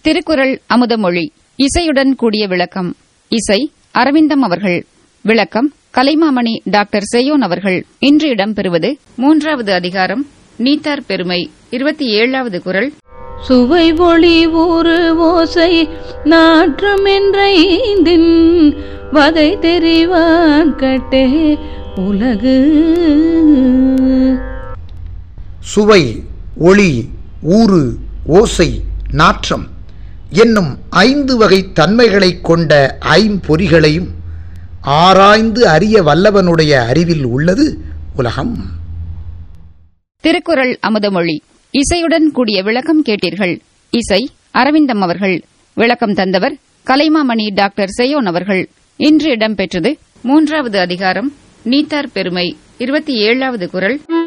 திருக்குறள் அமுதமொழி இசையுடன் கூடிய விளக்கம் இசை அரவிந்தம் அவர்கள் விளக்கம் கலைமாமணி டாக்டர் செய்யோன் அவர்கள் இன்று இடம்பெறுவது மூன்றாவது அதிகாரம் நீத்தார் பெருமை இருபத்தி ஏழாவது குரல் சுவை ஒளி ஊறு ஓசை நாற்றம் என்றைந்தின் வகை தெரிவான் கட்டே உலகு சுவை ஒளி ஊறு ஓசை நாற்றம் என்னும் ஐந்து வகை தன்மைகளைக் கொண்ட ஐம்பொறிகளையும் ஆராய்ந்து அறிய வல்லவனுடைய அறிவில் உள்ளது உலகம் திருக்குறள் அமுதமொழி இசையுடன் கூடிய விளக்கம் கேட்டீர்கள் இசை அரவிந்தம் அவர்கள் விளக்கம் தந்தவர் கலைமாமணி டாக்டர் செய்யோன் அவர்கள் இன்று இடம்பெற்றது மூன்றாவது அதிகாரம் நீத்தார் பெருமை இருபத்தி ஏழாவது குரல்